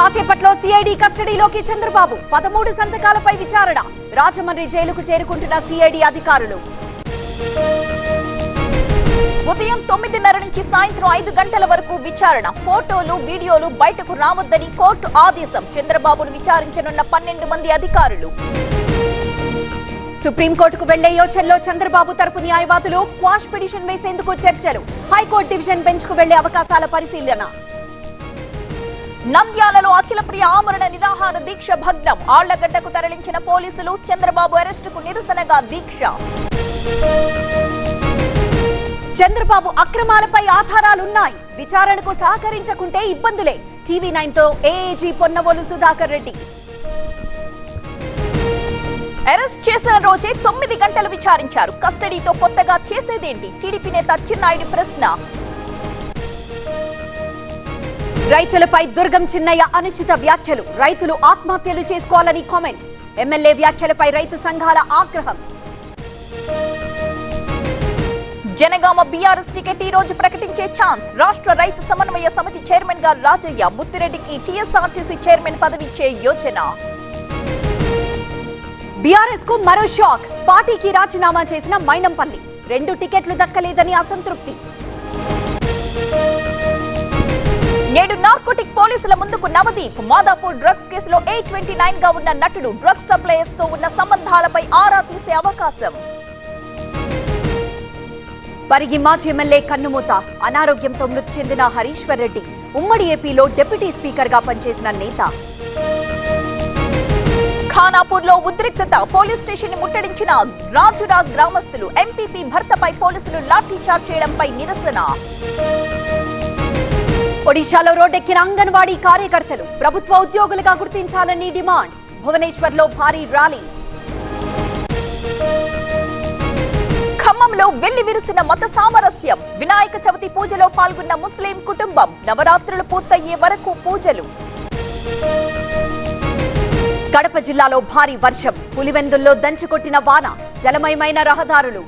కాసేపట్లో సిఐడి కస్టడీలోకి చంద్రబాబు పదమూడు సంతకాలపై విచారణ రాజమండ్రి జైలుకు చేరుకుంటున్న సిఐడి అధికారులు ఉదయం తొమ్మిదిన్నర నుంచి సాయంత్రం ఐదు గంటల వరకు విచారణ ఫోటోలు వీడియోలు బయటకు రావద్దని కోర్టు ఆదేశం చంద్రబాబును విచారించనున్న పన్నెండు మంది అధికారులు సుప్రీంకోర్టుకు వెళ్లే యోచనలో చంద్రబాబు తరపు న్యాయవాదులు క్వాష్ పిటిషన్ వేసేందుకు చర్చలు హైకోర్టు డివిజన్ బెంచ్ కు వెళ్లే అవకాశాల పరిశీలన నంద్యాలలో అఖిలప్రియ ఆమరణ నిరాహార దీక్ష భగ్నం ఆళ్లగడ్డకు తరలించిన పోలీసులు చంద్రబాబు అరెస్టుకు నిరసనగా దీక్ష చంద్రబాబు అక్రమాలపై ఆధారాలున్నాయి విచారణకు సహకరించకుంటే ఇబ్బందులే టీవీ నైన్ తో ఏఏజీ పొన్నవోలు సుధాకర్ రెడ్డి అరెస్ట్ చేసిన రోజే తొమ్మిది గంటలు విచారించారు కస్టడీతో కొత్తగా చేసేదేంటి టీడీపీ నేత అచ్చెన్నాయుడు ప్రశ్న రైతులపై దుర్గం చిన్నయ్య అనుచిత వ్యాఖ్యలు రైతులు ఆత్మహత్యలు చేసుకోవాలని కామెంట్ ఎమ్మెల్యే వ్యాఖ్యలపై రైతు సంఘాల ఆగ్రహం జనగామ బీఆర్ఎస్ టికెట్ ఈ రోజు ప్రకటించే ఛాన్స్ రాష్ట్ర రైతు సమన్వయ సమితి చైర్మన్ గా రాజయ్య ముత్తిరెడ్డికి టీఎస్ఆర్టీసీ చైర్మన్ పదవిచ్చే యోచన బీఆర్ఎస్ కు మరో షాక్ పార్టీకి రాజీనామా చేసిన మైనంపల్లి రెండు టికెట్లు దక్కలేదని అసంతృప్తి నేడు నార్కోటిక్ పోలీసుల ముందుకు నవదీప్ మాదాపూర్ డ్రగ్స్ కేసులో ఏ ట్వంటీ నైన్ గా ఉన్న నటుడు డ్రగ్స్ సప్లయర్స్ తో ఉన్న సంబంధాలపై ఆరా తీసే అవకాశం పరిగి మాజీ ఎమ్మెల్యే కన్నుమూత అనారోగ్యంతో మృతి చెందిన హరీశ్వర్ రెడ్డి ఉమ్మడి ఏపీలో డిప్యూటీ స్పీకర్ గా పనిచేసిన నేత ఖానాపూర్ లో ఉద్రిక్తత పోలీస్ స్టేషన్ ని ముట్టడించిన రాజురా గ్రామస్తులు ఎంపీపీ భర్తపై పోలీసులు లాఠీచార్జ్ చేయడంపై నిరసన ఒడిశాలో రోడ్డెక్కిన అంగన్వాడీ కార్యకర్తలు ప్రభుత్వ ఉద్యోగులుగా గుర్తించాలని డిమాండ్ భువనేశ్వర్ లో భారీ ర్యాలీ ఖమ్మంలో వెళ్లి విరిసిన మత సామరస్యం వినాయక చవితి పూజలో పాల్గొన్న ముస్లిం కుటుంబం నవరాత్రులు పూర్తయ్యే వరకు పూజలు కడప జిల్లాలో భారీ వర్షం పులివెందుల్లో దంచుకొట్టిన వాన జలమయమైన రహదారులు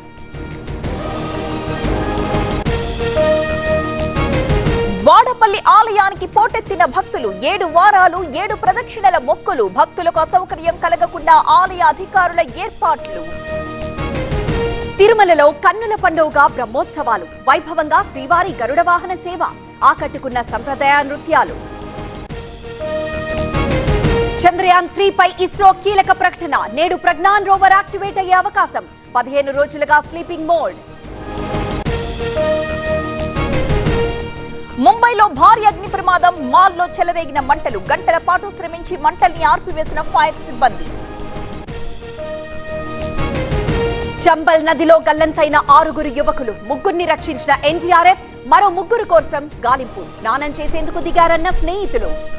వాడపల్లి ఆలయానికి పోటెత్తిన భక్తులు ఏడు వారాలు ఏడు ప్రదక్షిణల మొక్కులు భక్తులకు అసౌకర్యం కలగకుండా ఆలయ అధికారుల ఏర్పాట్లు తిరుమలలో కన్నుల పండుగగా బ్రహ్మోత్సవాలు వైభవంగా శ్రీవారి గరుడ వాహన సేవ ఆకట్టుకున్న సంప్రదాయ నృత్యాలు చంద్రయాన్ త్రీ పై ఇస్రో కీలక ప్రకటన నేడు ప్రజ్ఞాన్ రోవర్ యాక్టివేట్ అయ్యే అవకాశం పదిహేను రోజులుగా స్లీపింగ్ మోడ్ ముంబైలో భారీ అగ్ని ప్రమాదం మాల్లో చెలరేగిన మంటలు గంటల పాటు శ్రమించి మంటల్ని ఆర్పివేసిన ఫైర్ సిబ్బంది చంబల్ నదిలో గల్లంతైన ఆరుగురు యువకులు ముగ్గురిని రక్షించిన ఎన్డీఆర్ఎఫ్ మరో ముగ్గురు కోసం గాలింపు స్నానం చేసేందుకు దిగారన్న స్నేహితులు